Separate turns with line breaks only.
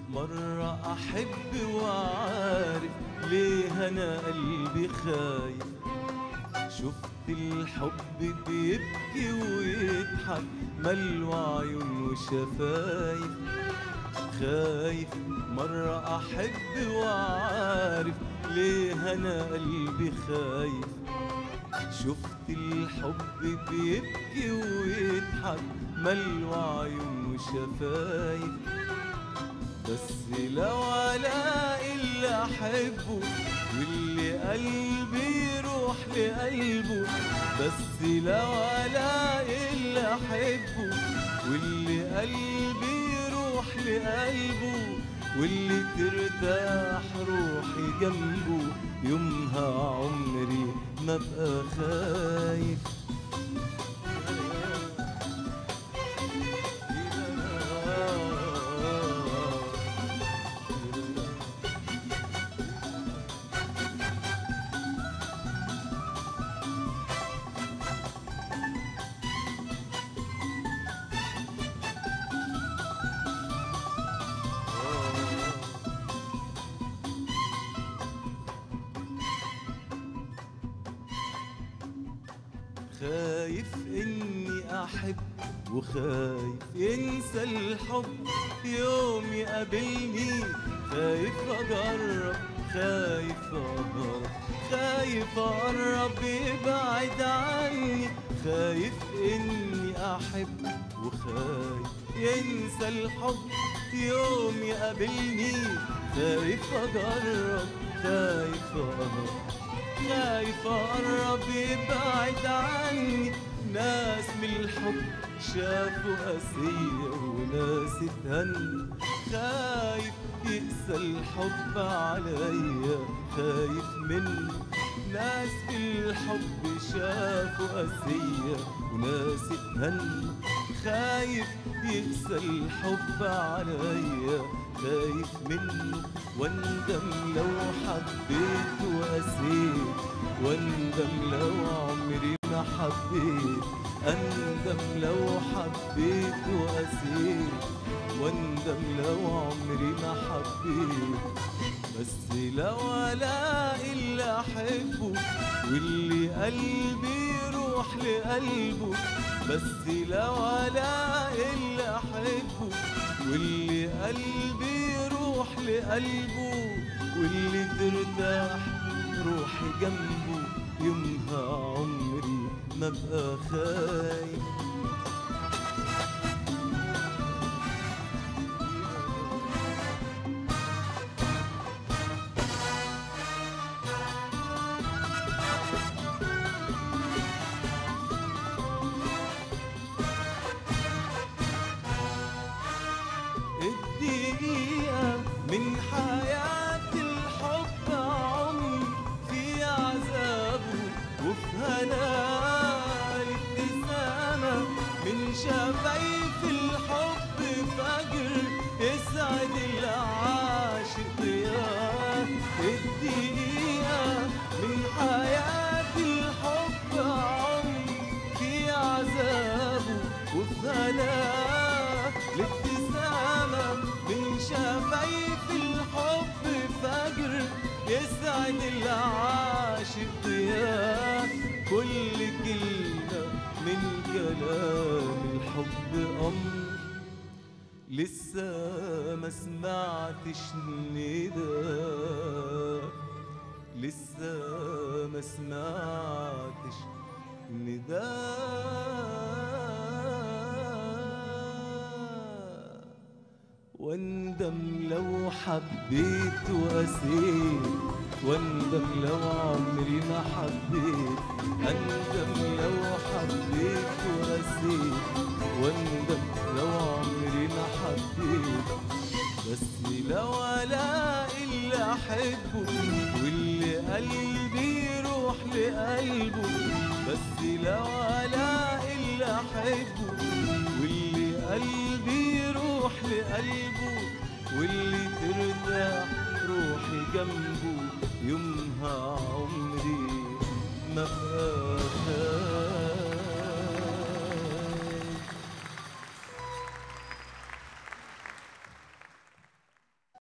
مرة أحب وعارف ليه أنا قلبي خايف شفت الحب بيبكي ويضحك ملو عيون وشفايف خايف مرة أحب وعارف ليه أنا قلبي خايف شفت الحب بيبكي ويضحك ملو عيون وشفايف بس لو الاقي اللي احبه واللي قلبي يروح لقلبه بس لو الاقي اللي احبه واللي قلبي يروح لقلبه واللي ترتاح روحي جنبه يومها عمري ما ابقى خايف خايف اني احب وخايف ينسى الحب يوم يقابلني خايف اجرب خايف اقرب خايف اقرب يبعد عني خايف اني احب وخايف ينسى الحب يوم يقابلني خايف اجرب خايف اقرب خايف اقرب يبعد عني ناس من الحب شافوا قاسية وناس اتهنوا خايف يقسى الحب عليا خايف منه ناس في الحب شافوا قاسية وناس اتهنوا خايف يقسى الحب عليا خايف منه واندم لو حبيت وقسيت واندم لو عمري ما حبيت اندم لو حبيت وقسيت واندم لو عمري ما حبيت بس لو الاقي اللي احبه واللي قلبي يروح لقلبه بس لو الاقي اللي احبه واللي قلبي يروح لقلبه واللي ترتاح روحي جنبه يومها عمري ما ابقى خايف الدقيقة من حياة الحب عمر في عذابه وفي هناه الابتسامة من شفايف الحب فجر يسعد العاشق ياه الدقيقة من حياة الحب عمر في عذابه وفي هناه الابتسامة من شفايف الحب فجر يسعد العاشق يا كل كلمة من كلام الحب أمر لسه ما سمعتش نداء لسه ما سمعتش نداء واندم لو حبيت وقسيت واندم لو عمري ما حبيت اندم لو حبيت وقسيت واندم لو عمري ما حبيت بس لو الاقي اللي احبه واللي قلبي يروح لقلبه بس لو الاقي اللي احبه واللي قلبي يروح لقلبه واللي ترتاح روحي جنبه يومها عمري ما بقى